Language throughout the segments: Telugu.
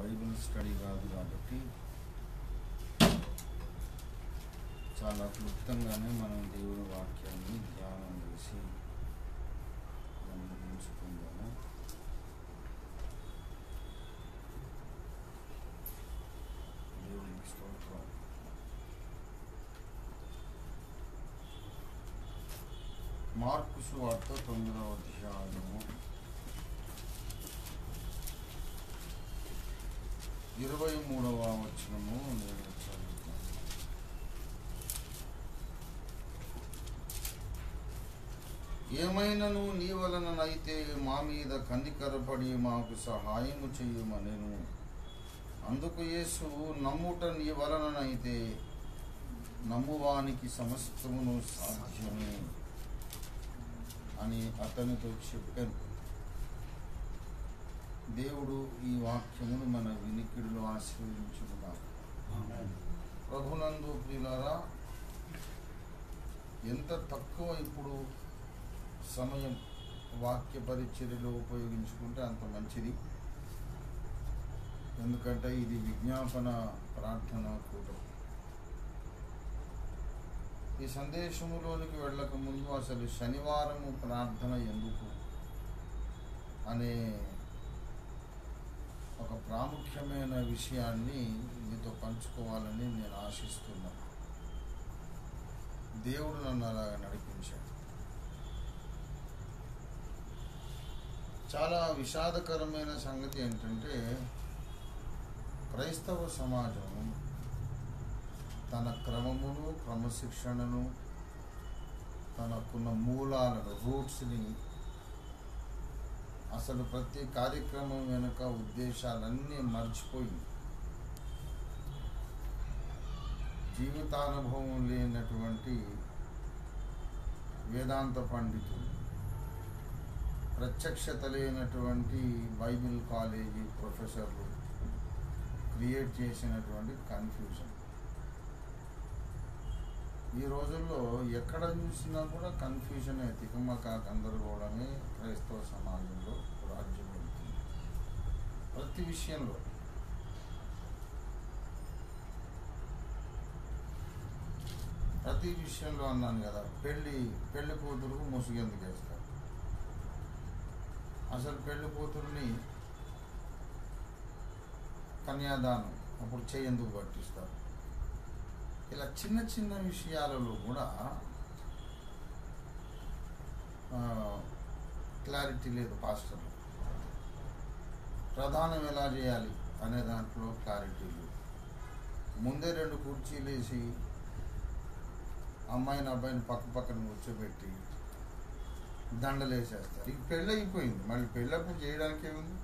బైబిల్ స్టడీ కాదు కాబట్టి చాలా క్లుప్తంగానే మనం దేవుని వాక్యాన్ని ధ్యానం చేసి దాన్ని ఉంచుకుందాము దేవునికి స్తోత్రం మార్కు సువార్త తొమ్మిదవ అధ్యాయము ఇరవై మూడవ వచనము నేను చదువుతాను ఏమైనను నీ వలననైతే మా మీద కన్నికరపడి మాకు సహాయము చెయ్యమనెను అందుకు యేసు నమ్ముట నీ వలననైతే నమ్మువానికి సమస్తమును సాధ్యమే అని అతనితో చెప్పాను దేవుడు ఈ వాక్యమును మన వినికిడిలో ఆశీర్వదించుకున్నాం ప్రభునందు ప్రియులారా ఎంత తక్కువ ఇప్పుడు సమయం వాక్య పరిచర్యలో ఉపయోగించుకుంటే అంత మంచిది ఎందుకంటే ఇది విజ్ఞాపన ప్రార్థన కూటం ఈ సందేశములోనికి వెళ్ళక ముందు అసలు శనివారము ప్రార్థన ఎందుకు అనే ఒక ప్రాముఖ్యమైన విషయాన్ని మీతో పంచుకోవాలని నేను ఆశిస్తున్నాను దేవుడు నన్ను అలా నడిపించాడు చాలా విషాదకరమైన సంగతి ఏంటంటే క్రైస్తవ సమాజం తన క్రమమును క్రమశిక్షణను తనకున్న మూలాలను రూట్స్ని అసలు ప్రతి కార్యక్రమం వెనుక ఉద్దేశాలన్నీ మర్చిపోయింది జీవితానుభవం లేనటువంటి వేదాంత పండితులు ప్రత్యక్షత లేనటువంటి బైబిల్ కాలేజీ ప్రొఫెసర్లు క్రియేట్ చేసినటువంటి కన్ఫ్యూజన్ ఈ రోజుల్లో ఎక్కడ చూసినా కూడా కన్ఫ్యూజన్ తికమక గందరగోళమే క్రైస్తవ సమాజంలో రాజ్యం వెళ్తుంది ప్రతి విషయంలో ప్రతి విషయంలో అన్నాను కదా పెళ్ళి పెళ్లి కూతురుకు ముసుగెందుకు వేస్తారు అసలు పెళ్లి కూతుర్ని కన్యాదానం అప్పుడు చేయి ఎందుకు పట్టిస్తారు ఇలా చిన్న చిన్న విషయాలలో కూడా క్లారిటీ లేదు పాస్టర్లు ప్రధానం ఎలా చేయాలి అనే దాంట్లో క్లారిటీ లేదు ముందే రెండు కుర్చీలు వేసి అమ్మాయిని అబ్బాయిని పక్క పక్కన కూర్చోబెట్టి దండలు వేసేస్తారు ఇక పెళ్ళి అయిపోయింది మళ్ళీ పెళ్ళప్పుడు చేయడానికి ఏముంది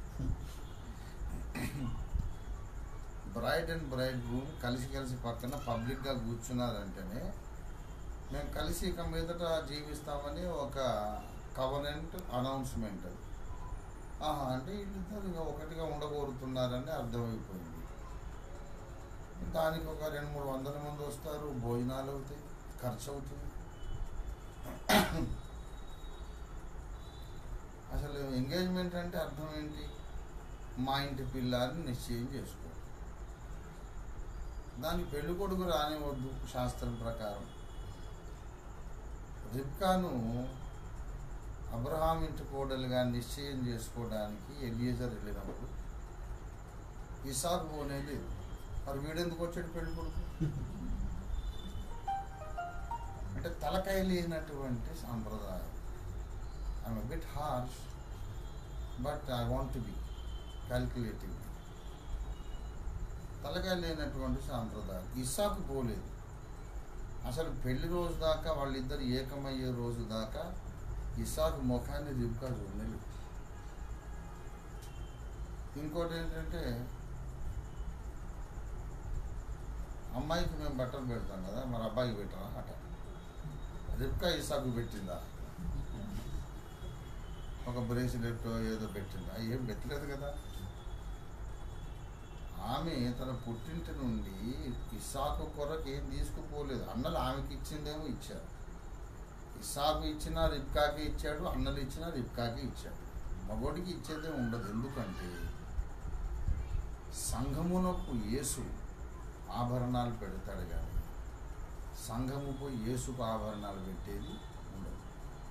బ్రైడ్ అండ్ బ్రైడ్ రూమ్ కలిసి కలిసి పక్కన పబ్లిక్గా కూర్చున్నారంటేనే మేము కలిసి ఇక మీదట జీవిస్తామని ఒక కవనెంట్ అనౌన్స్మెంట్ అది ఆహా అంటే వీళ్ళిద్దరు ఇక ఒకటిగా ఉండగోరుతున్నారని అర్థమైపోయింది దానికి ఒక రెండు మూడు వందల మంది వస్తారు భోజనాలు అవుతాయి ఖర్చు అవుతుంది అసలు ఎంగేజ్మెంట్ అంటే అర్థం ఏంటి మా ఇంటి పిల్లాన్ని నిశ్చయం చేసుకో దానికి పెళ్లి కొడుకు రానివద్దు శాస్త్రం ప్రకారం రిబ్కాను అబ్రహాం ఇంటి కోడలుగా నిశ్చయం చేసుకోవడానికి ఎలియజర్ వెళ్ళినప్పుడు ఇసాకు పోనే లేదు మరి వీడెందుకు వచ్చాడు పెళ్లి కొడుకు అంటే తలకాయ లేనటువంటి సాంప్రదాయం I'm bit harsh but I want to be calculative తలకాయ లేనటువంటి సాంప్రదాయం ఇస్సాకు పోలేదు అసలు పెళ్లి రోజు దాకా వాళ్ళిద్దరు ఏకమయ్యే రోజు దాకా ఇస్సాకు ముఖాన్ని రిబ్కా చూడలేదు ఇంకోటి ఏంటంటే అమ్మాయికి మేము బట్టలు పెడతాం కదా మరి అబ్బాయికి పెట్టరా అట రిబ్కా ఇస్సాకు పెట్టిందా ఒక బ్రేస్లెట్ ఏదో పెట్టిందా ఏం పెట్టలేదు కదా ఆమె తన పుట్టింటి నుండి ఇసాకు కొరకు ఏం తీసుకుపోలేదు అన్నలు ఆమెకి ఇచ్చిందేమో ఇచ్చారు ఇసాకు ఇచ్చినా రిబ్కాకి ఇచ్చాడు అన్నలు ఇచ్చినా రిబ్కాకి ఇచ్చాడు మగోడికి ఇచ్చేదే ఉండదు ఎందుకంటే సంఘమునకు యేసు ఆభరణాలు పెడతాడు కానీ సంఘముకు యేసుకు ఆభరణాలు పెట్టేది ఉండదు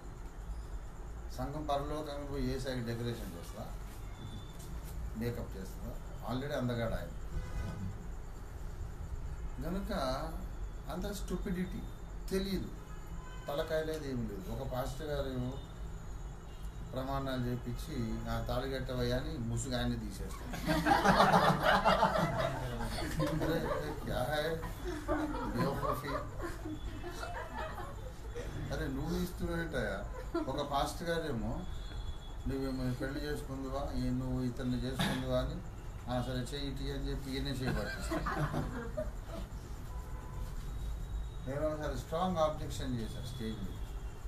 సంఘం పరలోకంగా పోయి ఏసాకి డెకరేషన్ చేస్తా మేకప్ చేస్తుందా ఆల్రెడీ అందగాడు ఆయన కనుక అంత స్టూపిడిటీ తెలియదు తలకాయ లేదు ఏమి లేదు ఒక పాస్టర్ గారు ఏమో ప్రమాణాలు చేపించి నా తాళిగట్టవయ్యా అని ముసుగు ఆయన్ని తీసేస్తాను అరే అరే, క్యా హై బేవకూఫీ అరే నువ్వు ఇస్తున్నావేంటయ్యా ఒక పాస్టర్ గారేమో నువ్వేమో పెళ్లి చేసుకుందువా ఈ నువ్వు ఇతన్ని చేసుకుందువా అని "ఆ, సరే చెయ్యి ఇటీ అని చెప్పి ఈయనే చేయబట్టిస్తాను నేను ఒకసారి స్ట్రాంగ్ ఆబ్జెక్షన్ చేశాను స్టేజ్ మీద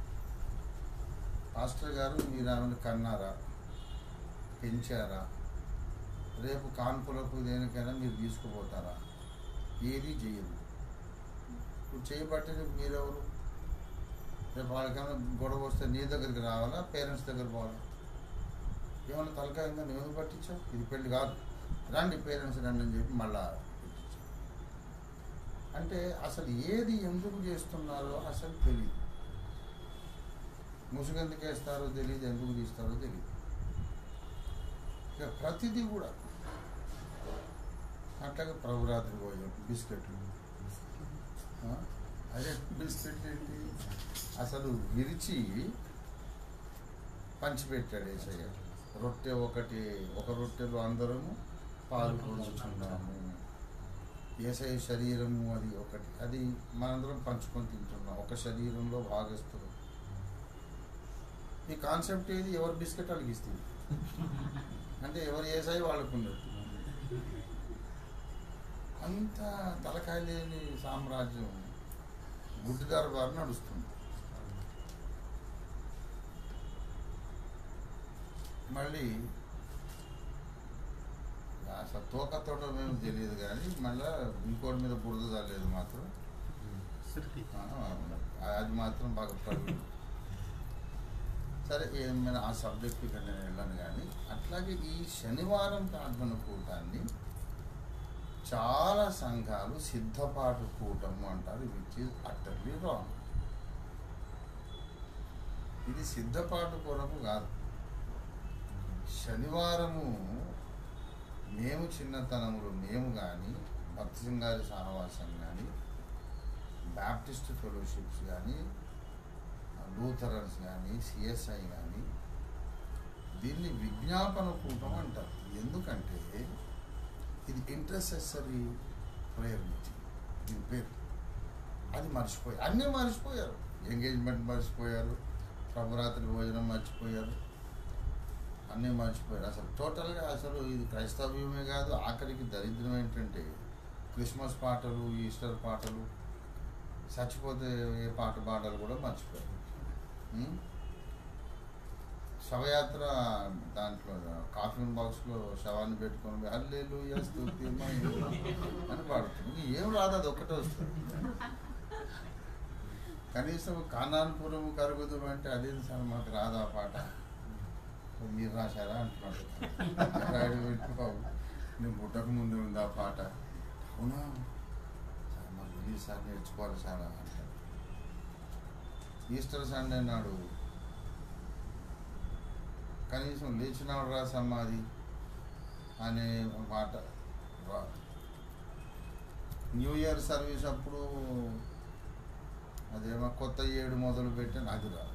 పాస్టర్ గారు మీరు ఆమెను కన్నారా పెంచారా రేపు కాన్పులకు దేనికైనా మీరు తీసుకుపోతారా ఏది చేయదు ఇప్పుడు చేయబట్టి మీరెవరు రేపు వాళ్ళకైనా గొడవ వస్తే నీ దగ్గరికి రావాలా పేరెంట్స్ దగ్గర పోవాలా ఏమన్నా తలకాయ ఉందా నువ్వు ఎందుకు పట్టించావు ఇది పెళ్లి కాదు రండి పేరెంట్స్ రండి అని చెప్పి మళ్ళా పెట్టించావు అంటే అసలు ఏది ఎందుకు చేస్తున్నారో అసలు తెలియదు ముసుగు ఎందుకు వేస్తారో తెలియదు ఎందుకు తీస్తారో తెలియదు ఇక ప్రతిదీ కూడా అట్లాగే ప్రభురాత్రి భోజనం బిస్కెట్లు ఆ? అదే బిస్కెట్ ఏంటి అసలు విరిచి పంచిపెట్టాడు ఏసయ్య రొట్టె ఒకటి ఒక రొట్టెలో అందరము పాలు పంచుకున్నాము ఏసఐ శరీరము అది ఒకటి అది మనందరం పంచుకొని తింటున్నాం ఒక శరీరంలో భాగస్తులు ఈ కాన్సెప్ట్ ఏది ఎవరు బిస్కెట్ వాళ్ళకి ఇస్తుంది అంటే ఎవరు ఏసఐ వాళ్ళకు ఉన్నట్టు అంత తలకాయ లేని సామ్రాజ్యం గుడ్డి దర్బారు నడుస్తుంది మళ్ళీ అసలు తోక తోట మేము తెలియదు కానీ మళ్ళీ ఇంకోటి మీద బురద చల్లేదు మాత్రం ఆ, అది మాత్రం బాగా పడు సరే ఏమైనా ఆ సబ్జెక్ట్ ఇక్కడ నేను వెళ్ళాను కానీ అట్లాగే ఈ శనివారం ప్రార్థన కూటాన్ని చాలా సంఘాలు సిద్ధపాటు కూటము అంటారు విచ్ ఈజ్ అట్టర్లీ రాంగ్ ఇది సిద్ధపాటు కొరకు కాదు శనివారము మేము చిన్నతనములు మేము కానీ భక్తి సింగారి సహవాసం కానీ బ్యాప్టిస్ట్ ఫెలోషిప్స్ కానీ లూథరన్స్ కానీ సిఎస్ఐ కానీ దీన్ని విజ్ఞాపన కూటం అంటారు ఎందుకంటే ఇది ఇంటర్సెసరీ ప్రేయర్ మీటింగ్ దీని పేరు అది మర్చిపోయారు అన్నీ మర్చిపోయారు ఎంగేజ్మెంట్ మర్చిపోయారు ప్రభురాత్రి భోజనం మర్చిపోయారు అన్నీ మర్చిపోయారు అసలు టోటల్గా అసలు ఇది క్రైస్తవ్యమే కాదు ఆఖరికి దరిద్రం ఏంటంటే క్రిస్మస్ పాటలు ఈస్టర్ పాటలు చచ్చిపోతే ఏ పాట పాటలు కూడా మర్చిపోయారు ఉం? శవయాత్ర దాంట్లో కాఫిన్ బాక్స్లో శవాన్ని పెట్టుకొని అల్లేలు స్తుతి మహిమ అని పాడుతుంది ఇంక ఏం రాదు అది ఒక్కటే వస్తుంది కనీసం కానాన్పురం కరుగుదం అంటే అదేంటి సార్ మాకు రాదా పాట మీరు రాశారా అంటున్నాడు రాయుడు పెట్టి బాబు నేను పుట్టక ముందు ఉంది ఆ పాట అవునా సార్ మాకు తెలియదు సార్ నేర్చుకోవాలి సార్ అంటాడు ఈస్టర్ సండే నాడు కనీసం లేచినాడు రా సమాధి అనే మాట రా న్యూ ఇయర్ సర్వీస్ అప్పుడు అదేమో కొత్త ఏడు మొదలు పెట్టిన అది రా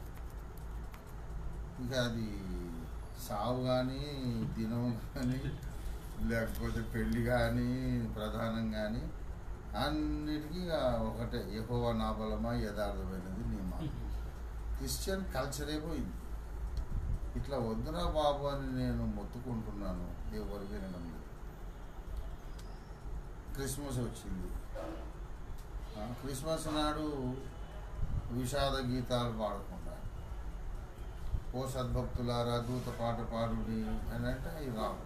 ఇక అది సావు కానీ దినం కానీ లేకపోతే పెళ్ళి కానీ ప్రధానం కానీ అన్నిటికీ ఇక ఒకటే ఎహోవా నా బలమా యథార్థమైనది నీ మాట క్రిస్టియన్ కల్చరే పోయింది ఇట్లా వద్దురా బాబు అని నేను మొత్తుకుంటున్నాను ఎవరు వినడం లేదు క్రిస్మస్ వచ్చింది ఆ, క్రిస్మస్ నాడు విషాద గీతాలు పాడకుండా ఓ సద్భక్తులారా దూత పాట పాడుడి అని అంటే అవి రావు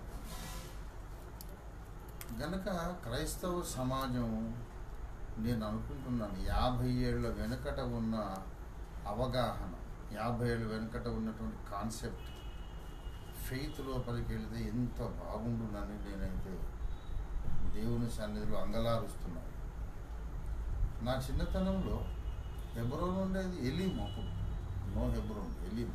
గనక క్రైస్తవ సమాజం నేను అనుకుంటున్నాను యాభై ఏళ్ళ వెనుకట ఉన్న అవగాహన యాభై ఏళ్ళ వెనుకట ఉన్నటువంటి కాన్సెప్ట్ ఫెయిత్ లోపలికి వెళితే ఎంత బాగుండునని నేనైతే దేవుని సన్నిధిలో అంగలారుస్తున్నాను నా చిన్నతనంలో హెబ్రోన్ ఉండేది ఎలీం అప్పుడు నో హెబ్రోన్ ఎలీం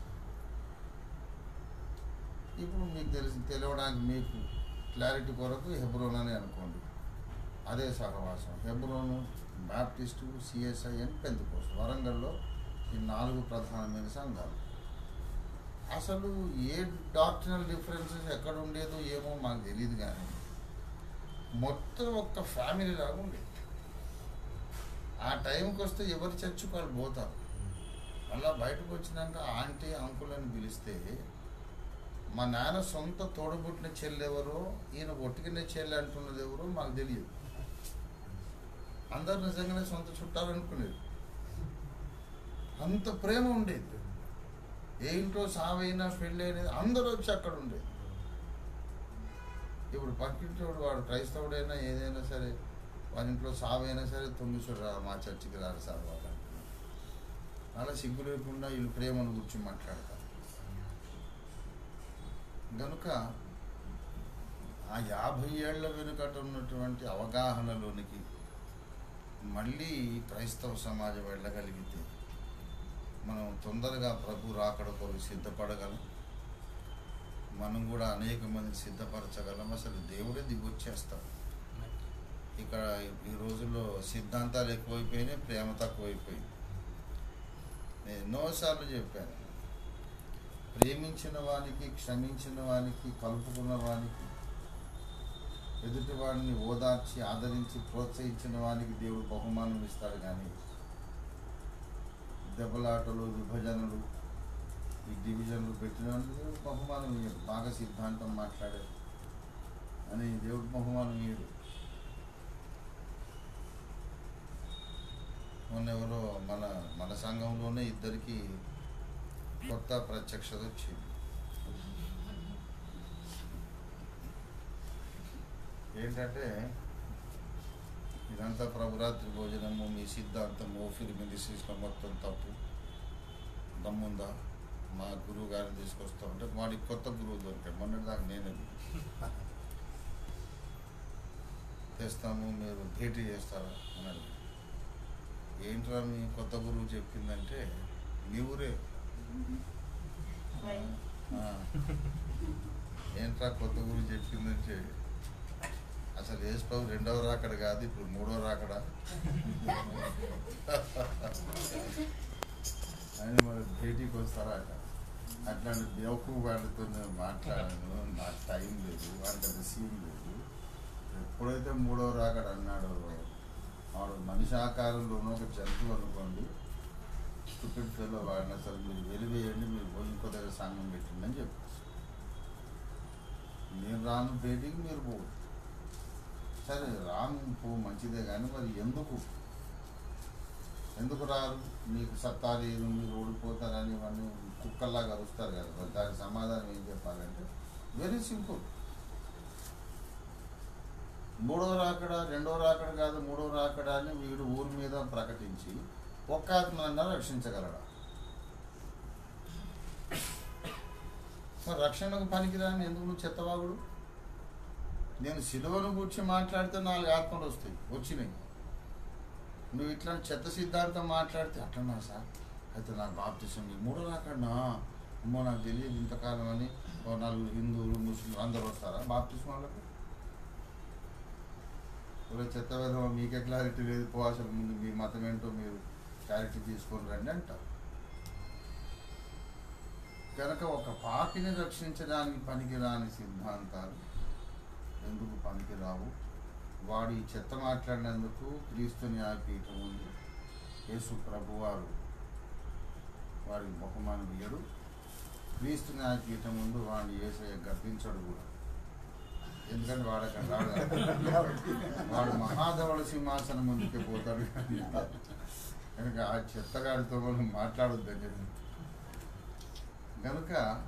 ఇప్పుడు మీకు తెలిసి తెలియడానికి మీకు క్లారిటీ కొరకు హెబ్రోన్ అని అనుకోండి అదే సహవాసం హెబ్రోను బాప్టిస్టు సిఎస్ఐ అని పెందుకోసం వరంగల్లో ఈ నాలుగు ప్రధానమైన సంఘాలు అసలు ఏ డాక్టరల్ డిఫరెన్సెస్ ఎక్కడ ఉండేదో ఏమో మాకు తెలియదు కానీ మొత్తం ఒక్క ఫ్యామిలీ లాగా ఉండేది ఆ టైంకి వస్తే ఎవరి చర్చికి వాళ్ళు పోతారు అలా బయటకు వచ్చినాక ఆంటీ అంకుల్ అని పిలిస్తే మా నాన్న సొంత తోడబుట్టిన చెల్లి ఎవరో ఈయన ఒట్టికిన చెల్లి అంటున్నది ఎవరో మాకు తెలియదు అందరు నిజంగానే సొంత చుట్టాలు అనుకునేది అంత ప్రేమ ఉండేది ఏ ఇంట్లో సావైనా పెళ్ళి అనేది అందరూ వచ్చి అక్కడ ఉండేది ఇప్పుడు పక్కింటోడు వాడు క్రైస్తవుడైనా ఏదైనా సరే వాడి ఇంట్లో సావైనా సరే తొమ్మిది రా మా చర్చికి రాడు సార్ వాళ్ళు అంటున్నారు. అలా సిగ్గు లేకుండా వీళ్ళు ప్రేమను గురించి మాట్లాడతారు గనుక ఆ యాభై ఏళ్ల వెనుకట ఉన్నటువంటి అవగాహనలోనికి మళ్ళీ క్రైస్తవ సమాజం వెళ్ళగలిగితే మనం తొందరగా ప్రభు రాకడ కొరకు సిద్ధపడగలం మనం కూడా అనేక మందిని సిద్ధపరచగలం అసలు దేవుడే దిగొచ్చేస్తాడు ఇక్కడ ఈ రోజుల్లో సిద్ధాంతాలు ఎక్కువైపోయినాయి ప్రేమ తక్కువైపోయింది నేను ఎన్నోసార్లు చెప్పాను ప్రేమించిన వానికి క్షమించిన వానికి కలుపుకున్న వానికి ఎదుటి వాడిని ఓదార్చి ఆదరించి ప్రోత్సహించిన వానికి దేవుడు బహుమానం ఇస్తాడు కానీ దెబ్బలాటలు విభజనలు ఈ డివిజన్లు పెట్టిన వాళ్ళకి దేవుడు బహుమానం ఇయ్యడు బాగా సిద్ధాంతం మాట్లాడారు అని దేవుడు బహుమానం ఇయ్యడు మొన్న ఎవరో మన మన సంఘంలోనే ఇద్దరికి కొత్త ప్రత్యక్షత వచ్చింది ఏంటంటే ఇదంతా ప్రభురాత్రి భోజనము మీ సిద్ధాంతము ఫిల్మ్ తీసుకొని మొత్తం తప్పు దమ్ముందా మా గురువు గారిని తీసుకొస్తా ఉంటే వాడికి కొత్త గురువు దొరికాడు మొన్నటి దాకా నేనే తెస్తాము మీరు భేటీ చేస్తారా అన్నాడు ఏంట్రా మీ కొత్త గురువు చెప్పిందంటే మీ ఊరే ఆ. ఏంట్రా కొత్త గురువు చెప్పిందంటే అసలు యేసుప్రభు రెండవ రాకడ కాదు ఇప్పుడు మూడో రాకడ అని మరి భేటీకి వస్తారట అట్లాంటి బేవకు వాళ్ళతో నేను మాట్లాడాను నాకు టైం లేదు వాళ్ళకి అంత సీన్ లేదు ఎప్పుడైతే మూడో రాకడ అన్నాడో వాడు మనిషి ఆకారంలోనూ ఒక జంతువు అనుకోండి స్టూపిడ్ ఫెలో వాడిని అసలు మీరు వెలివేయండి మీరు పోయి ఇంకో దగ్గర సంఘం పెట్టిండి అని చెప్పారు నేను రాను భేటీకి మీరు పోదు సరే రాను పో మంచిదే కానీ మరి ఎందుకు ఎందుకు రారు మీకు సత్తా లేదు మీరు ఓడిపోతారని ఇవన్నీ కుక్కల్లాగా అరుస్తారు కదా మరి దానికి సమాధానం ఏం చెప్పాలంటే వెరీ సింపుల్ మూడో రాకడ రెండో రాకడ కాదు మూడో రాకడ అని వీడు ఊరి మీద ప్రకటించి ఒక్క ఆత్మనన్నా రక్షించగలడా మరి రక్షణకు పనికిరాని ఎందుకు నువ్వు చెత్తవాగుడు నేను సిలువను గురించి మాట్లాడితే నాలుగు ఆత్మలు వస్తాయి వచ్చినాయి నువ్వు ఇట్లా చెత్త సిద్ధాంతం మాట్లాడితే అట్లన్నా సార్ అయితే నాకు బాప్తిసం ఈ మూడో రాకన్నా అమ్మో నాకు తెలియదు ఇంతకాలం అని ఓ నలుగురు హిందువులు ముస్లింలు అందరూ వస్తారా బాప్తిసం వాళ్ళకి ఒక చెత్త విధం మీకే క్లారిటీ లేదు పో అసలు ముందు మీ మతం ఏంటో మీరు క్లారిటీ తీసుకొని రండి అంటారు కనుక ఒక పాపిని రక్షించడానికి పనికిరాని సిద్ధాంతాలు ఎందుకు పనికిరావు వాడు ఈ చెత్త మాట్లాడినందుకు క్రీస్తు న్యాయపీఠం ఉంది యేసు ప్రభువారు వాడికి బహుమానం ఇయ్యడు క్రీస్తు న్యాయపీఠం ముందు వాడిని వేసే గర్తించడు కూడా ఎందుకంటే వాడు అక్కడ రాడు కాబట్టి. వాడు మహాధవళ సింహాసనం ముందుకే పోతాడు కానీ కనుక ఆ చెత్తగాడితో మనం మాట్లాడొద్దని కనుక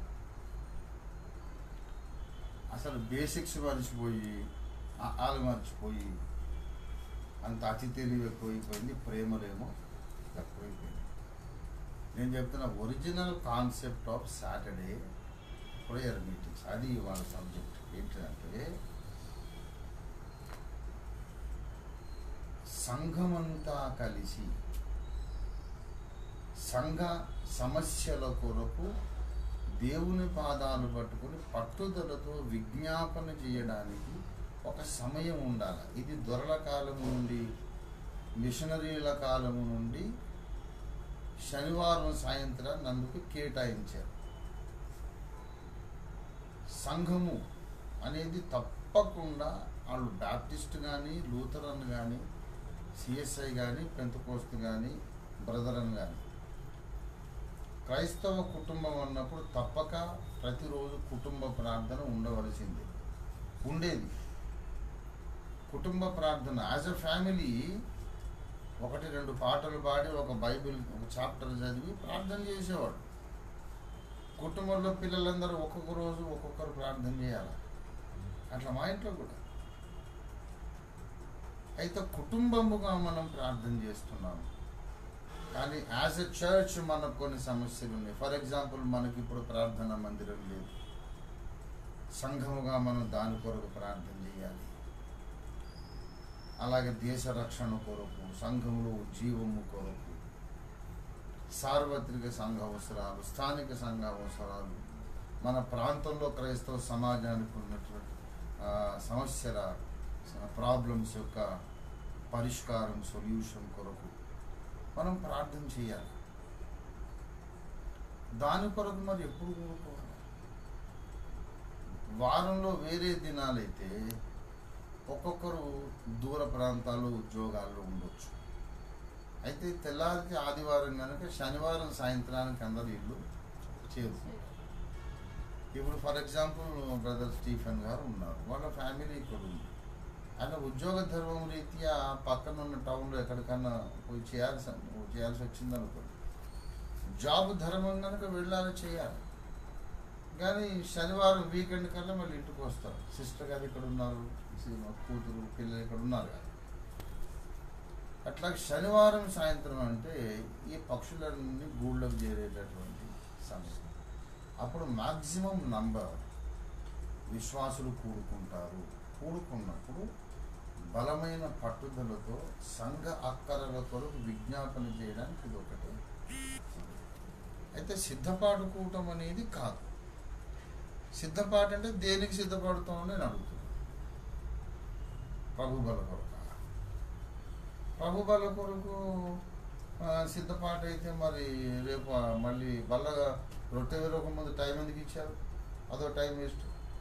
అసలు బేసిక్స్ మర్చిపోయి ఆలు మర్చిపోయి అంత అతి తెలివి ఎక్కువైపోయింది ప్రేమలేమో తక్కువైపోయింది నేను చెప్తున్న original concept of Saturday prayer meetings అది వాళ్ళ సబ్జెక్ట్ ఏంటంటే సంఘమంతా కలిసి సంఘ సమస్యల కొరకు దేవుని పాదాలు పట్టుకొని పట్టుదలతో విజ్ఞాపన చేయడానికి ఒక సమయం ఉండాలి ఇది దొరల కాలం నుండి మిషనరీల కాలం నుండి శనివారం సాయంత్రం నందుకు కేటాయించారు సంఘము అనేది తప్పకుండా వాళ్ళు బ్యాప్టిస్ట్ కానీ లూథరన్ కానీ సిఎస్ఐ కానీ పెంతకోస్తు కానీ బ్రదరన్ కానీ క్రైస్తవ కుటుంబం అన్నప్పుడు తప్పక ప్రతిరోజు కుటుంబ ప్రార్థన ఉండవలసింది ఉండేది కుటుంబ ప్రార్థన యాజ్ అ ఫ్యామిలీ ఒకటి రెండు పాటలు పాడి ఒక బైబిల్ ఒక చాప్టర్ చదివి ప్రార్థన చేసేవాడు కుటుంబంలో పిల్లలందరూ ఒక్కొక్క రోజు ఒక్కొక్కరు ప్రార్థన చేయాలి అట్లా మా ఇంట్లో కూడా అయితే కుటుంబముగా మనం ప్రార్థన చేస్తున్నాము కానీ యాజ్ ఎ చర్చ్ మనకు కొన్ని సమస్యలు ఉన్నాయి ఫర్ ఎగ్జాంపుల్ మనకి ఇప్పుడు ప్రార్థన మందిరం లేదు సంఘముగా మనం దాని కొరకు ప్రార్థన చేయాలి అలాగే దేశ రక్షణ కొరకు సంఘంలో జీవము కొరకు సార్వత్రిక సంఘ అవసరాలు స్థానిక సంఘ అవసరాలు మన ప్రాంతంలో క్రైస్తవ సమాజానికి ఉన్నటువంటి ఆ, సమస్యల ప్రాబ్లమ్స్ యొక్క పరిష్కారం సొల్యూషన్ కొరకు మనం ప్రార్థన చేయాలి దాని కొరకు మరి ఎప్పుడు కోరుకోవాలి వారంలో వేరే దినాలైతే ఒక్కొక్కరు దూర ప్రాంతాలు ఉద్యోగాల్లో ఉండొచ్చు అయితే తెల్లారికి ఆదివారం కనుక శనివారం సాయంత్రానికి అందరు ఇల్లు చేరుకుంటారు ఇప్పుడు ఫర్ ఎగ్జాంపుల్ బ్రదర్ స్టీఫెన్ గారు ఉన్నారు వాళ్ళ ఫ్యామిలీ ఇక్కడ ఉంది ఆయన ఉద్యోగ ధర్మం రీత్యా పక్కన ఉన్న టౌన్లో ఎక్కడికన్నా పోయి చేయాల్సి చేయాల్సి వచ్చింది అనుకోండి జాబ్ ధర్మం కనుక వెళ్ళాలి చేయాలి కానీ శనివారం వీకెండ్ కల్లా మళ్ళీ ఇంటికి వస్తారు సిస్టర్ గారు ఇక్కడ ఉన్నారు సి- మా కూతురు పిల్లలు ఇక్కడ ఉన్నారు కదా అట్లా శనివారం సాయంత్రం అంటే ఈ పక్షులన్నీ గూళ్ళకు చేరేటటువంటి సమయం అప్పుడు మాక్సిమం నంబర్ విశ్వాసులు కూడుకుంటారు కూడుకున్నప్పుడు బలమైన పట్టుదలతో సంఘ అక్కరల కొరకు విజ్ఞాపన చేయడానికి ఇది ఒకటి అయితే సిద్ధపాటుకోవటం అనేది కాదు సిద్ధపాటు అంటే దేనికి సిద్ధపడుతామని నేను అడుగుతున్నాను ప్రభు బల కొరకు ప్రభు బల కొరకు ఆ, సిద్ధపాటు అయితే మరి రేపు ఆ, మళ్ళీ బల్లగా రొట్టె వేరొక ముందు టైం ఎందుకు ఇచ్చారు అదో టైం వేస్ట్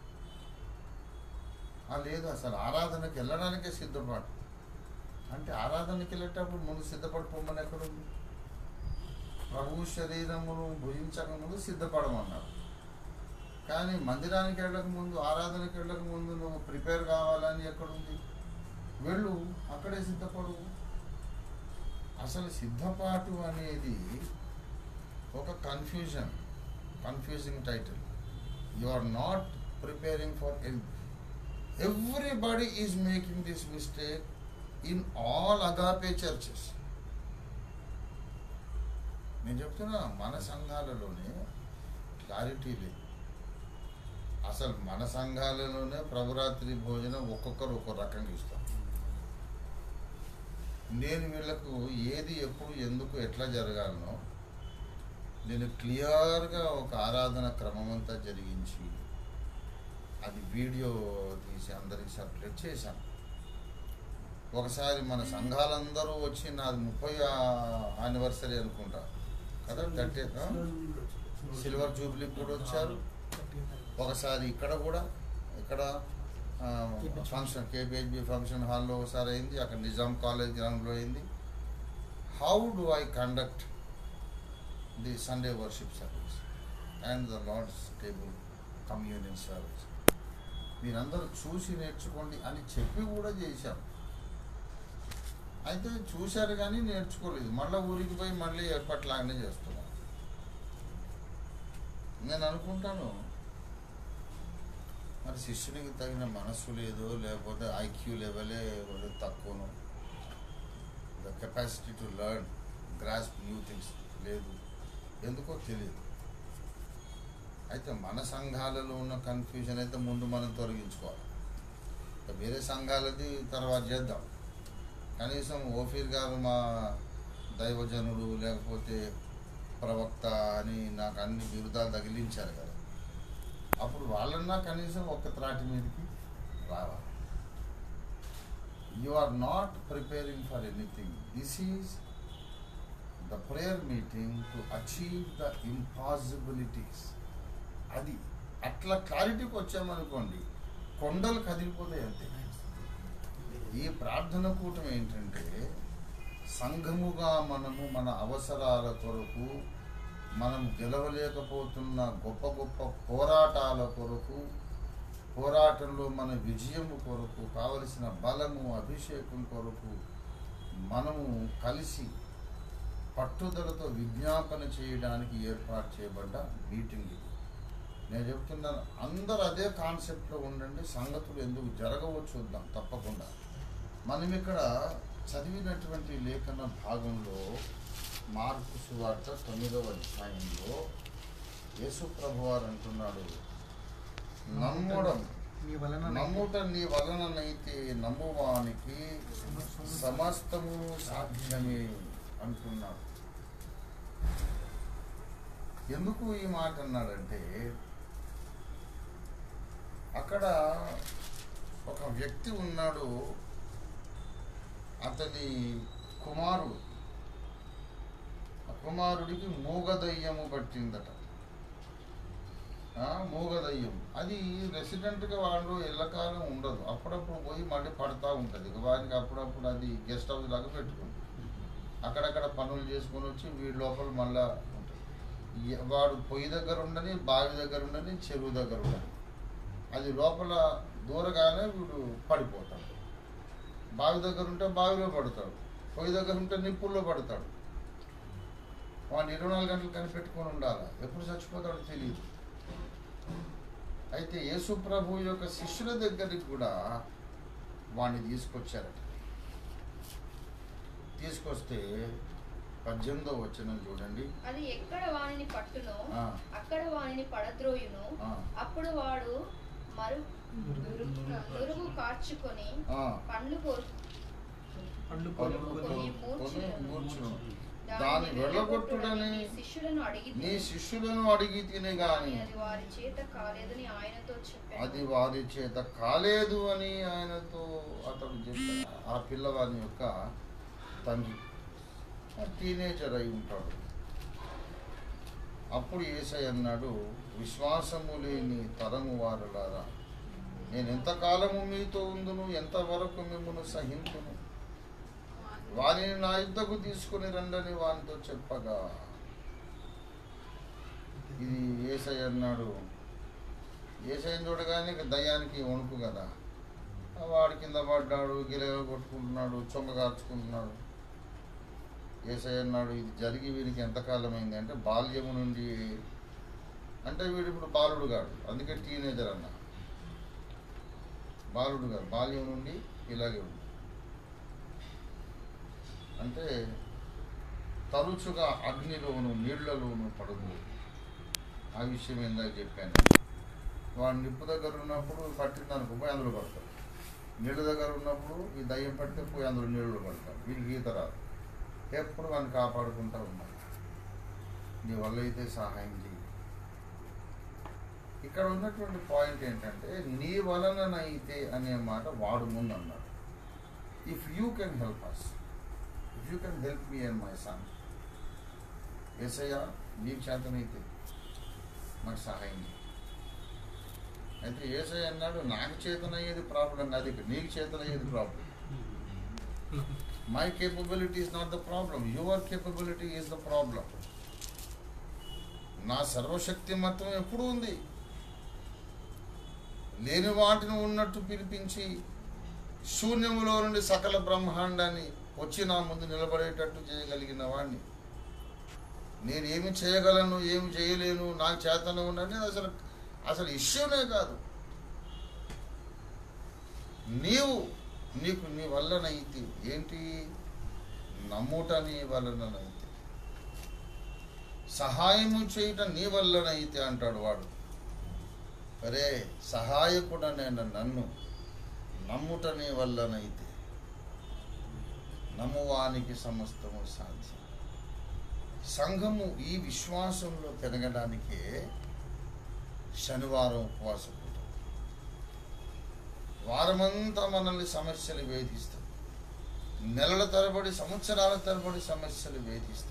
ఆ, లేదు అసలు ఆరాధనకి వెళ్ళడానికే సిద్ధపాటు అంటే ఆరాధనకి వెళ్ళేటప్పుడు ముందు సిద్ధపడిపోమని ఎక్కడుంది ప్రభు శరీరమును భుజించక ముందు సిద్ధపడమన్నారు కానీ మందిరానికి వెళ్ళక ముందు ఆరాధనకి వెళ్ళక ముందు నువ్వు ప్రిపేర్ కావాలని ఎక్కడుంది వెళ్ళు అక్కడే సిద్ధపడు అసలు సిద్ధపాటు అనేది ఒక confusion confusing title you are not preparing for everybody is making this mistake in all Agape churches నేను చెప్తున్నా మన సంఘాలలోనే క్లారిటీ లేదు అసలు మన సంఘాలలోనే ప్రభురాత్రి భోజనం ఒక్కొక్కరు ఒక్కొక్క రకంగా ఇస్తాం నేను వీళ్ళకు ఏది ఎప్పుడు ఎందుకు ఎట్లా జరగాలనో నేను క్లియర్గా ఒక ఆరాధన క్రమం అంతా జరిగించి అది వీడియో తీసి అందరికి సర్క్యులేట్ చేశాను ఒకసారి మన సంఘాలందరూ వచ్చి నాది ముప్పై యానివర్సరీ అనుకుంటా కదా థర్టీ సిల్వర్ జూబ్లీ కూడా వచ్చారు ఒకసారి ఇక్కడ కూడా ఇక్కడ ఆ, ఫంక్షన్ కేబిహెచ్బి ఫంక్షన్ హాల్లో ఒకసారి అయింది అక్కడ నిజాం కాలేజ్ గ్రౌండ్లో అయింది how do I conduct the Sunday worship service and the Lord's table communion service మీరందరూ చూసి నేర్చుకోండి అని చెప్పి కూడా చేశాం అయితే చూశారు కానీ నేర్చుకోలేదు మళ్ళీ ఊరికి పోయి మళ్ళీ ఎప్పట్లాగానే చేస్తున్నాం నేను అనుకుంటాను మరి శిష్యునికి తగిన మనస్సు లేదు లేకపోతే ఐక్యూ లెవెలే కొద్దిగా తక్కువను the capacity to learn grasp new things లేదు ఎందుకో తెలియదు అయితే మన సంఘాలలో ఉన్న కన్ఫ్యూజన్ అయితే ముందు మనం తొలగించుకోవాలి ఇక వేరే సంఘాలది తర్వాత చేద్దాం కనీసం ఓఫీర్ గారు మా దైవజనుడు లేకపోతే ప్రవక్త అని నాకు అన్ని బిరుదాలు తగిలించారు కదా అప్పుడు వాళ్ళన్నా కనీసం ఒక త్రాటి మీదకి రావాలి you are not preparing for anything this is the prayer meeting to achieve the impossibilities అది అట్లా క్లారిటీకి వచ్చామనుకోండి కొండలు కదిలిపోతాయి అంతే ఈ ప్రార్థన కూటం ఏంటంటే సంఘముగా మనము మన అవసరాల కొరకు మనం గెలవలేకపోతున్న గొప్ప గొప్ప పోరాటాల కొరకు పోరాటంలో మన విజయము కొరకు కావలసిన బలము అభిషేకం కొరకు మనము కలిసి పట్టుదలతో విజ్ఞాపన చేయడానికి ఏర్పాటు చేయబడ్డ మీటింగ్ ఇది నేను చెప్తున్నాను అందరు అదే కాన్సెప్ట్లో ఉండండి సంగతులు ఎందుకు జరగవో చూద్దాం తప్పకుండా మనం ఇక్కడ చదివినటువంటి లేఖన భాగంలో మార్పు సువార్త తొమ్మిదవ అధ్యాయంలో యేసు ప్రభువారు అంటున్నాడు నమ్మడం నీ వలన నమ్ముట నీ వలననైతే నమ్మువానికి సమస్తము సాధ్యమే అంటున్నాడు ఎందుకు ఈ మాట అన్నాడంటే అక్కడ ఒక వ్యక్తి ఉన్నాడు అతని కుమారుడు ఆ కుమారుడికి మూగదయ్యము పట్టిందట ఆ, మూగదయ్యం అది రెసిడెంట్గా వాళ్ళు ఎల్లకాలం ఉండదు అప్పుడప్పుడు పోయి మళ్ళీ పడతా ఉంటుంది ఇక వారికి అప్పుడప్పుడు అది గెస్ట్ హౌస్ లాగా పెట్టుకుంటుంది అక్కడక్కడ పనులు చేసుకొని వచ్చి వీడి లోపల మళ్ళా ఉంటుంది ఈ- వాడు పొయ్యి దగ్గర ఉండని బావి దగ్గర ఉండని చెరువు దగ్గర ఉండని అది లోపల దూరగానే వీడు పడిపోతాడు బావి దగ్గర ఉంటే బావిలో పడతాడు పొయ్యి దగ్గర ఉంటే నిప్పుల్లో పడతాడు వాడిని ఇరవై నాలుగు గంటలు కనిపెట్టుకొని ఉండాలి ఎప్పుడు చచ్చిపోతాడో తెలియదు అయితే యేసు ప్రభు యొక్క శిష్యుల దగ్గరికి కూడా వాడిని తీసుకొచ్చారట తీసుకొస్తే పద్దెనిమిదో వచనం చూడండి అది ఎక్కడ వానిని పట్టునో ఆ. అక్కడ వానిని పడద్రోయును ఆ. అప్పుడు వాడు మరు నురుగు కార్చుకొని ఆ, పండ్లు కోరు పండ్లు పలుకు కొనుక్కొని కొను మూర్చును దాని దానిని వెళ్ళగొట్టుడని నీ శిష్యులను అడిగి నీ శిష్యులను అడిగి తినే గాని అది వారి చేత కాలేదని ఆయనతో చెప్పాను అది వారి చేత కాలేదు అని ఆయనతో అతడు చెప్పాడు ఆ పిల్లవాని యొక్క తండ్రి టీనేజర్ అయి ఉంటాడు అప్పుడు ఏసై అన్నాడు విశ్వాసము లేని తరము వారులారా నేను ఎంతకాలము మీతో ఉందును ఎంతవరకు మిమ్మల్ని సహించును వారిని నా యుద్ధకు తీసుకుని రండని వానితో చెప్పగా ఇది ఏసై అన్నాడు ఏసైని చూడగానే ఇక దయ్యానికి వణుకు కదా ఆ వాడు కింద పడ్డాడు గిలగ కొట్టుకుంటున్నాడు చొంగ కార్చుకుంటున్నాడు ఏసై అన్నాడు ఇది జరిగి వీరికి ఎంతకాలం అయింది అంటే బాల్యము నుండి అంటే వీడు ఇప్పుడు బాలుడు కాడు అందుకే టీనేజర్ అన్న బాలుడు కాదు బాల్యం నుండి ఇలాగే ఉంది అంటే తరచుగా అగ్నిలోను నీళ్లలోను పడుగు ఆ విషయం ఏందాక చెప్పాను వాడు నిప్పు దగ్గర ఉన్నప్పుడు పట్టిందనుకో పోయి అందులో పడతాడు నీళ్ళ దగ్గర ఉన్నప్పుడు ఈ దయ్యం పడితే పోయి అందులో నీళ్ళు పడతాడు వీడికి ఈత రాదు ఎప్పుడు వాడిని కాపాడుకుంటా ఉన్నాడు నీ వల్ల అయితే సహాయం చేయి ఇక్కడ ఉన్నటువంటి పాయింట్ ఏంటంటే నీ వలననైతే అనే మాట వాడు ముందు అన్నాడు if you can help us if you can help me and my son ఏసయ్యా నీకు చేతనైతే నాకు సహాయం చేయి అయితే ఏసై అన్నాడు నాకు చేతనయ్యేది ప్రాబ్లం కాదు ఇక్కడ నీకు చేతనయ్యేది problem my capability is not the problem your capability is the problem నా సర్వశక్తి మొత్తం ఎప్పుడు ఉంది లేని వాటిని ఉన్నట్టు పిలిపించి శూన్యములో నుండి సకల బ్రహ్మాండాన్ని వచ్చి నా ముందు నిలబడేటట్టు చేయగలిగిన వాడిని నేను ఏమి చేయగలను ఏమి చేయలేను నాకు చేతనే ఉన్నది అసలు అసలు ఇష్యూనే కాదు నీవు నీకు నీ వల్లనైతే ఏంటి నమ్ముట నీ వలననైతే సహాయము చేయటం నీ వల్లనైతే అంటాడు వాడు అరే సహాయకుడనైన నన్ను నమ్ముట నీ వల్లనైతే నమ్మువానికి సమస్తము సాధ్యం సంఘము ఈ విశ్వాసంలో పెరగడానికే శనివారం ఉపవాస పూట వారమంతా మనల్ని సమస్యలు వేధిస్తాయి నెలల తరబడి సంవత్సరాల తరబడి సమస్యలు వేధిస్తాయి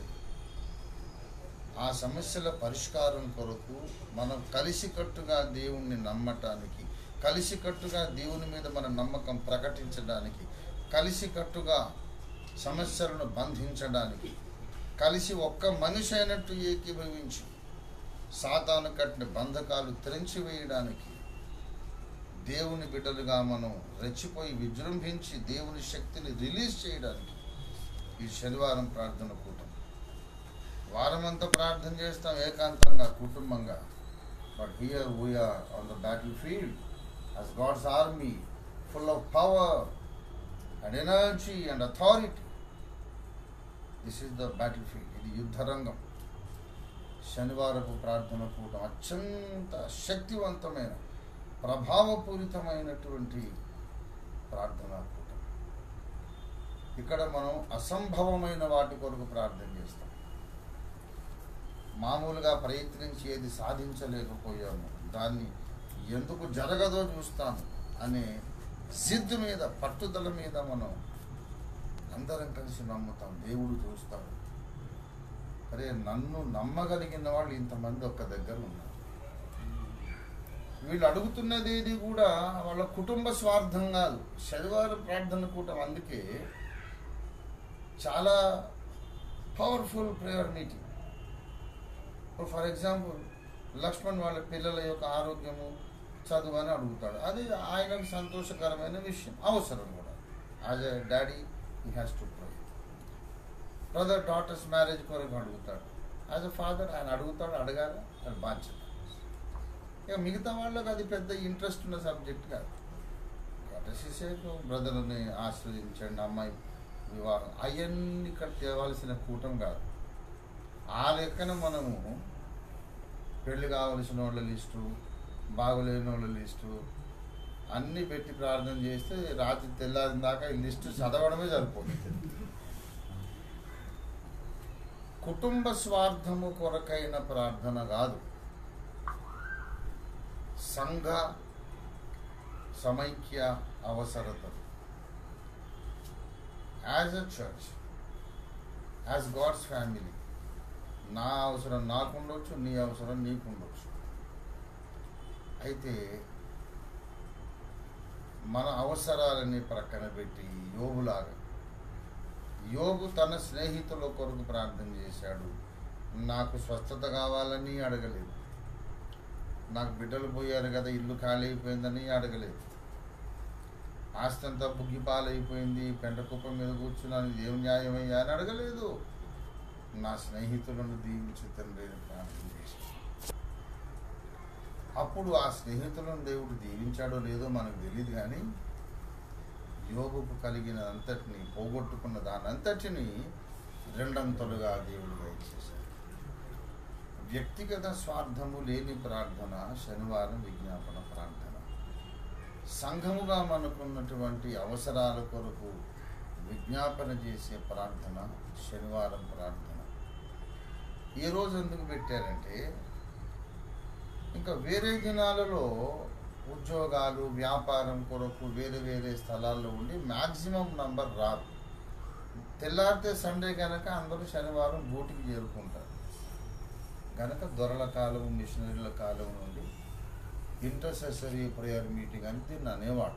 ఆ సమస్యల పరిష్కారం కొరకు మనం కలిసికట్టుగా దేవుణ్ణి నమ్మటానికి కలిసికట్టుగా దేవుని మీద మన నమ్మకం ప్రకటించడానికి కలిసికట్టుగా సమస్యలను బంధించడానికి కలిసి ఒక్క మనిషి అయినట్టు ఏకీభవించి సాతాను కట్టిన బంధకాలు తెరించివేయడానికి దేవుని బిడ్డలుగా మనం రెచ్చిపోయి విజృంభించి దేవుని శక్తిని రిలీజ్ చేయడానికి ఈ శనివారం ప్రార్థన కూటం వారమంతా ప్రార్థన చేస్తాం ఏకాంతంగా కుటుంబంగా but here we're on the battlefield as God's army, full of power and energy and authority. This is the battlefield ఇది యుద్ధరంగం శనివారపు ప్రార్థన కూటం అత్యంత శక్తివంతమైన ప్రభావపూరితమైనటువంటి ప్రార్థనా కూటం ఇక్కడ మనం అసంభవమైన వాటి కొరకు ప్రార్థన చేస్తాం మామూలుగా ప్రయత్నించి ఏది సాధించలేకపోయాము దాన్ని ఎందుకు జరగదో చూస్తాను అనే జిద్దు మీద పట్టుదల మీద మనం అందరం కలిసి నమ్ముతాం దేవుడు చూస్తాడు అరే నన్ను నమ్మగలిగిన వాళ్ళు ఇంతమంది ఒక్క దగ్గర ఉన్నారు వీళ్ళు అడుగుతున్నది ఏది కూడా వాళ్ళ కుటుంబ స్వార్థం కాదు శనివారం ప్రార్థన కూటం అందుకే చాలా పవర్ఫుల్ ప్రేయర్ మీటింగ్ ఇప్పుడు ఫర్ ఎగ్జాంపుల్ లక్ష్మణ్ వాళ్ళ పిల్లల యొక్క ఆరోగ్యము చదువు అని అడుగుతాడు అది ఆయనకు సంతోషకరమైన విషయం అవసరం కూడా as a daddy he has to pray brother daughter's marriage కొరకు అడుగుతాడు యాజ్ ఎ ఫాదర్ ఆయన అడుగుతాడు అడగాలి అది బాధ్యత ఇక మిగతా వాళ్ళకి అది పెద్ద ఇంట్రెస్ట్ ఉన్న సబ్జెక్ట్ కాదు సేపు బ్రదర్ని ఆశ్రయించండి అమ్మాయి వివాహం అవన్నీ ఇక్కడ తేవాల్సిన కూటం కాదు ఆ లెక్కన మనము పెళ్లి కావలసిన వాళ్ళ లిస్టు బాగలేని వాళ్ళ లిస్టు అన్నీ పెట్టి ప్రార్థన చేస్తే రాత్రి తెల్లారిన దాకా ఈ లిస్టు చదవడమే సరిపోతుంది కుటుంబ స్వార్థము కొరకైన ప్రార్థన కాదు సంఘ సమైక్య అవసరతలు as a church as God's family నా అవసరం నాకుండొచ్చు నీ అవసరం నీకుండొచ్చు అయితే మన అవసరాలని ప్రక్కన పెట్టి యోగులాగా యోగు తన స్నేహితుల కొరకు ప్రార్థన చేశాడు నాకు స్వస్థత కావాలని అడగలేదు నాకు బిడ్డలు పోయారు కదా ఇల్లు ఖాళీ అయిపోయిందని అడగలేదు ఆస్తి అంతా బుగ్గి పాలైపోయింది పెంట కుప్ప మీద కూర్చున్నాను ఇది ఏం న్యాయమయ్యా అని అడగలేదు నా స్నేహితులను దీవించు తండ్రి అని ప్రార్థన చేశాను అప్పుడు ఆ స్నేహితులను దేవుడు దీవించాడో లేదో మనకు తెలియదు కానీ యోగుకు కలిగిన అంతటిని పోగొట్టుకున్న దాని అంతటిని రెండంతలుగా దేవుడిగా ఇచ్చేశాడు వ్యక్తిగత స్వార్థము లేని ప్రార్థన శనివారం విజ్ఞాపన ప్రార్థన సంఘముగా మనకున్నటువంటి అవసరాల కొరకు విజ్ఞాపన చేసే ప్రార్థన శనివారం ప్రార్థన ఈ రోజు ఎందుకు పెట్టారంటే ఇంకా వేరే దినాలలో ఉద్యోగాలు వ్యాపారం కొరకు వేరే వేరే స్థలాల్లో ఉండి మ్యాక్సిమం నంబర్ రాదు తెల్లారితే సండే కనుక అందరూ శనివారం డ్యూటీకి చేరుకుంటారు కనుక దొరల కాలం మిషనరీల కాలం నుండి ఇంటర్సెసరీ ప్రేయర్ మీటింగ్ అని దీన్ని అనేవాడు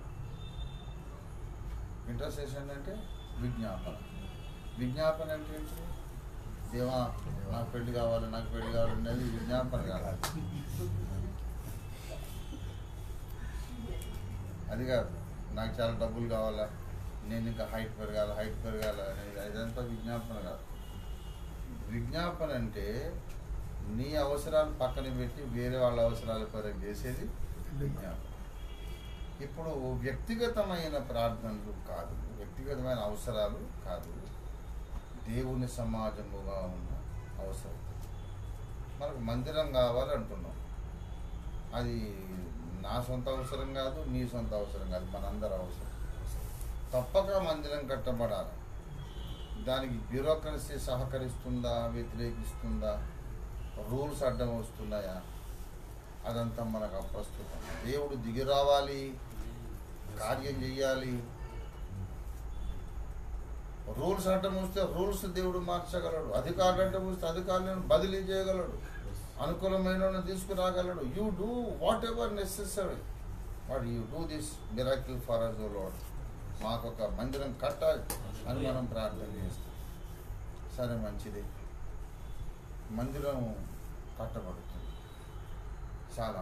ఇంటర్సెషన్ అంటే విజ్ఞాపన విజ్ఞాపన అంటే ఏంటి దేవా నాకు పెళ్లి కావాలి నాకు పెళ్లి కావాలి అనేది విజ్ఞాపన కాదు అది కాదు నాకు చాలా డబ్బులు కావాలా నేను ఇంకా హైట్ పెరగాలి హైట్ పెరగాలి అనేది అదంతా విజ్ఞాపన కాదు విజ్ఞాపన అంటే నీ అవసరాలు పక్కన పెట్టి వేరే వాళ్ళ అవసరాల కొరకు చేసేది విజ్ఞాపన ఇప్పుడు వ్యక్తిగతమైన ప్రార్థనలు కాదు వ్యక్తిగతమైన అవసరాలు కాదు దేవుని సమాజముగా ఉన్న అవసరం మనకు మందిరం కావాలంటున్నాం అది నా సొంత అవసరం కాదు నీ సొంత అవసరం కాదు మనందరి అవసరం తప్పక మందిరం కట్టబడాలి దానికి బ్యూరోక్రసీ సహకరిస్తుందా వ్యతిరేకిస్తుందా రూల్స్ అడ్డం వస్తున్నాయా అదంతా మనకు అప్రస్తుతం దేవుడు దిగి రావాలి కార్యం చెయ్యాలి రూల్స్ అడ్డం వస్తే రూల్స్ దేవుడు మార్చగలడు అధికారులు అడ్డం వస్తే అధికారులను బదిలీ చేయగలడు అనుకూలమైన వాళ్ళని తీసుకురాగలడు you do whatever necessary what you do this miracle for us Lord మాకు ఒక మందిరం కట్టాలి అని మనం ప్రార్థన చేస్తాం సరే మంచిది మందిరం కట్టబడుతుంది చాలా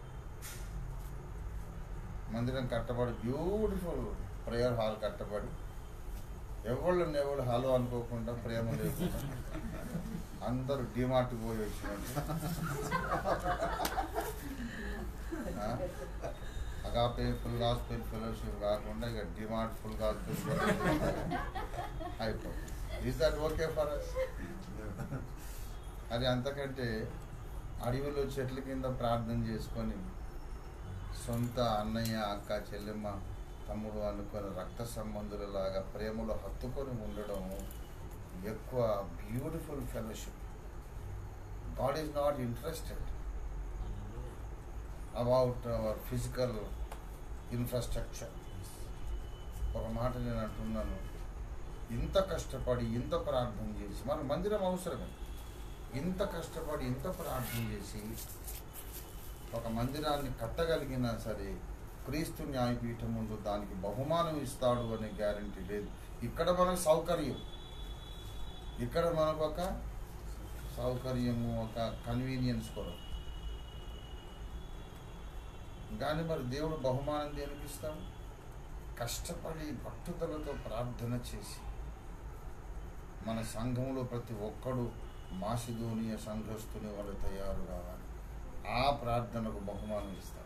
మందిరం కట్టబడి బ్యూటిఫుల్ ప్రేయర్ హాల్ కట్టబడి ఎవళ్ళు ఎవరు హలో అనుకోకుండా ప్రేమ లేకుండా అందరూ డిమార్ట్ పోయి వచ్చినట్టు ఆ? అగాపే ఫుల్ హాస్పిటల్ ఫెలోషిప్ కాకుండా ఇక డిమార్ట్ ఫుల్ హాస్పిటల్ అయిపోతుంది is that okay for us అది అంతకంటే అడవిలో చెట్ల కింద ప్రార్థన చేసుకొని సొంత అన్నయ్య అక్క చెల్లెమ్మ తమ్ముడు అనుకొని రక్త సంబంధులలాగా ప్రేమలో హత్తుకొని ఉండడం ఎక్కువ beautiful fellowship God is not interested about our physical infrastructure ఒక మాట నేను అంటున్నాను ఇంత కష్టపడి ఇంత ప్రార్థన చేసి మన మందిరం అవసరమే ఇంత కష్టపడి ఇంత ప్రార్థన చేసి ఒక మందిరాన్ని కట్టగలిగినా సరే క్రీస్తు న్యాయపీఠం ముందు దానికి బహుమానం ఇస్తాడు అనే గ్యారంటీ లేదు ఇక్కడ మనకు సౌకర్యం ఇక్కడ మనకు ఒక సౌకర్యము ఒక కన్వీనియన్స్ కొరకు కానీ మరి దేవుడు బహుమానం దేనికి ఇస్తాడు కష్టపడి పట్టుదలతో ప్రార్థన చేసి మన సంఘంలో ప్రతి ఒక్కడు మాసిధోనియ సంఘస్థుని వాళ్ళు తయారు కావాలి ఆ ప్రార్థనకు బహుమానం ఇస్తాడు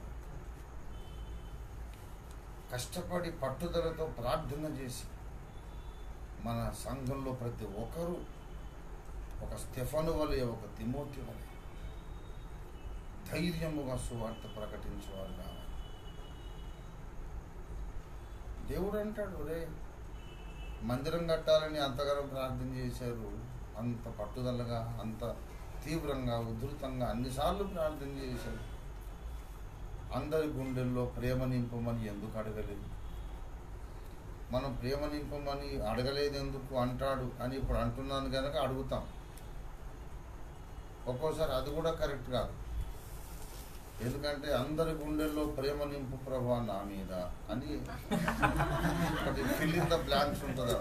కష్టపడి పట్టుదలతో ప్రార్థన చేసి మన సంఘంలో ప్రతి ఒక్కరూ ఒక స్టెఫను వలె ఒక తిమోతి వలె ధైర్యముగా సువార్త ప్రకటించేవారు కావాలి దేవుడు అంటాడు రే మందిరం కట్టాలని అంతగానో ప్రార్థన చేశారు అంత పట్టుదలగా అంత తీవ్రంగా ఉధృతంగా అన్నిసార్లు ప్రార్థన చేశారు అందరి గుండెల్లో ప్రేమ నింపమని ఎందుకు అడగలేదు మనం ప్రేమ నింపమని అడగలేదు ఎందుకు అంటాడు అని ఇప్పుడు అంటున్నాను కనుక అడుగుతాం ఒక్కోసారి అది కూడా కరెక్ట్ కాదు ఎందుకంటే అందరి గుండెల్లో ప్రేమ నింపు ప్రభా నా మీద అని ఒకటి ఫిల్ ఇన్ ద బ్లాంక్స్ ఉంటుంది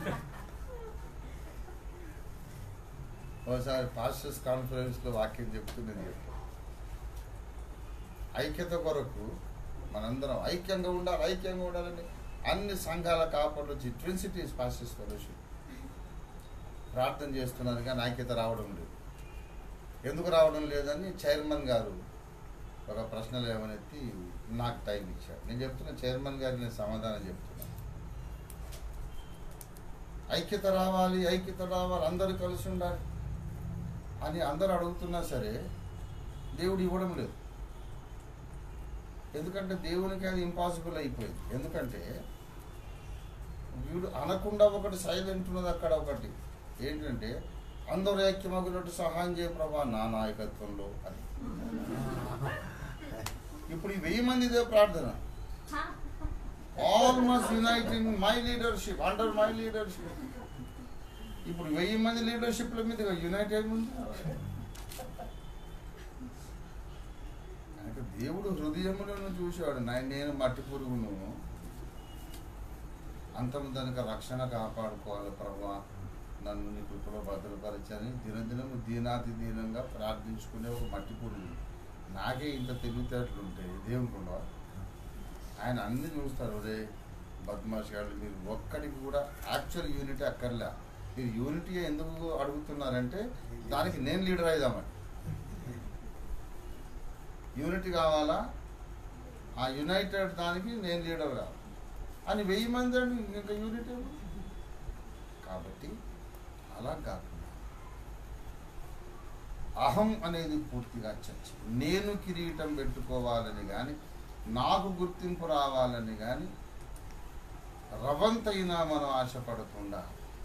ఒకసారి పాస్టర్స్ కాన్ఫరెన్స్లో వాక్యం చెప్తున్నది ఐక్యత కొరకు మనందరం ఐక్యంగా ఉండాలి ఐక్యంగా ఉండాలని అన్ని సంఘాల కాపాడు వచ్చి ట్విన్ సిటీస్ పాస్టర్స్ ఫెలోషిప్ ప్రార్థన చేస్తున్నారు కానీ ఐక్యత రావడం లేదు ఎందుకు రావడం లేదని చైర్మన్ గారు ఒక ప్రశ్న లేవనెత్తి నాకు టైం ఇచ్చాడు నేను చెప్తున్నా చైర్మన్ గారికి నేను సమాధానం చెప్తున్నాను ఐక్యత రావాలి ఐక్యత రావాలి అందరూ కలిసి ఉండాలి అని అందరూ అడుగుతున్నా సరే దేవుడు ఇవ్వడం లేదు ఎందుకంటే దేవునికి అది ఇంపాసిబుల్ అయిపోయింది ఎందుకంటే వీడు అనకుండా ఒకటి సైలెంట్ ఉన్నది అక్కడ ఒకటి ఏంటంటే అందరూ ఐక్యమగినట్టు సహాయం చేయ ప్రభా నా నాయకత్వంలో అని ఇప్పుడు ఈ వెయ్యి మంది ఇదే ప్రార్థన all must unite in my leadership under my leadership ఇప్పుడు వెయ్యి మంది లీడర్షిప్ల మీద యునైట్ అయింది అంటే దేవుడు హృదయములను చూశాడు నాయన నేను మట్టి పురుగును అంతం దానికి రక్షణ కాపాడుకోవాలి ప్రభా నన్ను నీ కృపలో భద్రపరచని దినదినము దీనాతి దీనంగా ప్రార్థించుకునే ఒక మట్టి పురుగు నాకే ఇంత తెలివితేటలు ఉంటాయి దేవునికి ఉండవా ఆయన అన్ని చూస్తారు రే బద్మాష్ గారు మీరు ఒక్కడికి కూడా యాక్చువల్ యూనిటీ అక్కర్లే మీరు యూనిటీ ఎందుకు అడుగుతున్నారంటే దానికి నేను లీడర్ అయిదామని యూనిటీ కావాలా ఆ యునైటెడ్ దానికి నేను లీడర్ కావాలి అని వెయ్యి మంది అండి ఇంకా యూనిటీ ఏమి? కాబట్టి అలా కాకుండా అహం అనేది పూర్తిగా చచ్చి నేను కిరీటం పెట్టుకోవాలని కానీ నాకు గుర్తింపు రావాలని కానీ రవంతైనా మనం ఆశపడకుండా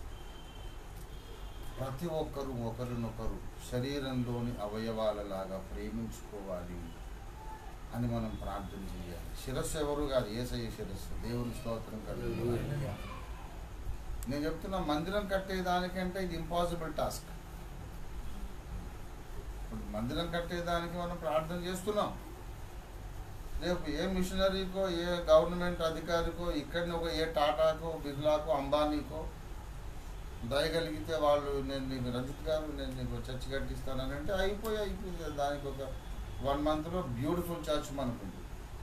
ప్రతి ఒక్కరూ ఒకరినొకరు శరీరంలోని అవయవాలలాగా ప్రేమించుకోవాలి అని మనం ప్రార్థన చేయాలి శిరస్సు ఎవరు కాదు ఏసయ్య శిరస్సు దేవుని స్తోత్రం కలిగి నేను చెప్తున్నా మందిరం కట్టేదానికంటే ఇది ఇంపాసిబుల్ టాస్క్ ఇప్పుడు మందిరం కట్టేదానికి మనం ప్రార్థన చేస్తున్నాం రేపు ఏ మిషనరీకో ఏ గవర్నమెంట్ అధికారికో ఇక్కడనే ఒక ఏ టాటాకో బిర్లాకో అంబానీకో దయగలిగితే వాళ్ళు నేను నీకు రజిత్ గారు నేను నీకు చర్చ్ కట్టిస్తానని అంటే అయిపోయి అయిపోయింది కదా. దానికి ఒక వన్ మంత్లో బ్యూటిఫుల్ చర్చ్ మనకుంది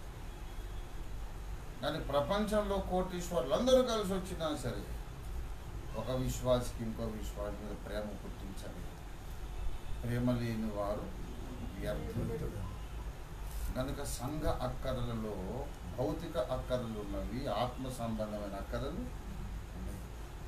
కానీ ప్రపంచంలో కోటీశ్వర్లు అందరూ కలిసి వచ్చినా సరే ఒక విశ్వాసికి ఇంకో విశ్వాసి మీద ప్రేమ పుట్టించాలి ప్రేమ లేని వారు వ్యర్థులు కనుక సంఘ అక్కరలలో భౌతిక అక్కరలు ఉన్నవి ఆత్మ సంబంధమైన అక్కరలు ఉన్నాయి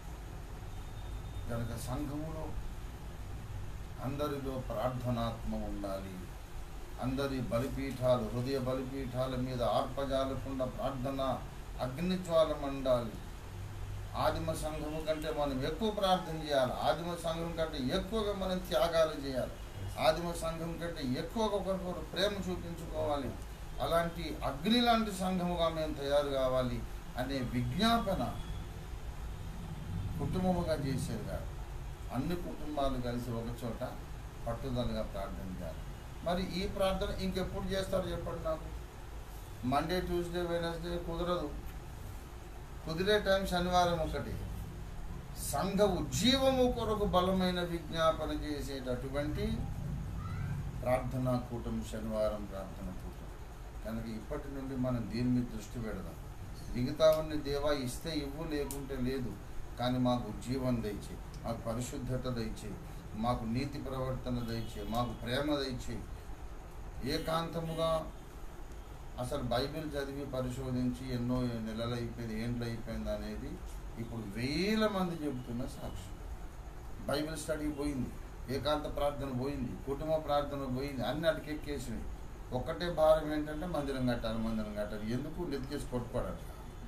కనుక సంఘములో అందరిలో ప్రార్థనాత్మ ఉండాలి అందరి బలిపీఠాలు హృదయ బలిపీఠాల మీద ఆర్పజాలకుండా ప్రార్థన అగ్నిజ్వాల మండాలి ఆదిమ సంఘము కంటే మనం ఎక్కువ ప్రార్థన చేయాలి ఆదిమ సంఘం కంటే ఎక్కువగా మనం త్యాగాలు చేయాలి ఆదిమ సంఘం కంటే ఎక్కువగా ఒకరికొకరు ప్రేమ చూపించుకోవాలి అలాంటి అగ్ని లాంటి సంఘముగా మేము తయారు కావాలి అనే విజ్ఞాపన కుటుంబముగా చేసేది కాదు అన్ని కుటుంబాలు కలిసి ఒక చోట పట్టుదలగా ప్రార్థన చేయాలి మరి ఈ ప్రార్థన ఇంకెప్పుడు చేస్తారు చెప్పండి నాకు మండే ట్యూస్డే వెనస్డే కుదరదు కుదిరే టైం శనివారం ఒకటి సంఘ ఉజ్జీవము కొరకు బలమైన విజ్ఞాపన చేసేటటువంటి ప్రార్థనా కూటం శనివారం ప్రార్థన కూటం కనుక ఇప్పటి నుండి మనం దీని మీద దృష్టి పెడదాం మిగతావన్నీ దేవా ఇస్తే ఇవ్వు లేకుంటే లేదు కానీ మాకు ఉజ్జీవం దయచేయి మాకు పరిశుద్ధత దయచేయి మాకు నీతి ప్రవర్తన దయచేయి మాకు ప్రేమ దయచేయి ఏకాంతముగా అసలు బైబిల్ చదివి పరిశోధించి ఎన్నో నెలలు అయిపోయింది ఏండ్లు అయిపోయింది అనేది ఇప్పుడు వేల మంది చెబుతున్న సాక్ష్యం బైబిల్ స్టడీ పోయింది ఏకాంత ప్రార్థన పోయింది కుటుంబ ప్రార్థన పోయింది అన్ని అటుకెక్కేసినాయి ఒక్కటే భారం ఏంటంటే మందిరం కట్టాలి మందిరం కట్టాలి ఎందుకు నెతికేసి కొట్టుకోవడానికి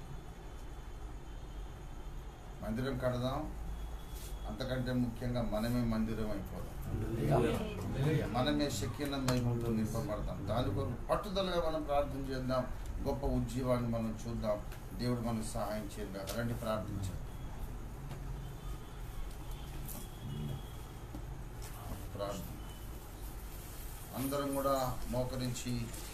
మందిరం కడదాం అంతకంటే ముఖ్యంగా మనమే మందిరం అయిపోదాం మనమే శక్తిన మహిమతో నింపబడతాం దాని కొరకు పట్టుదలగా మనం ప్రార్థన చేద్దాం గొప్ప ఉజ్జీవాన్ని మనం చూద్దాం దేవుడు మనకు సహాయం చేద్దాం రండి ప్రార్థించాం ప్రార్థన అందరం కూడా మోకరించి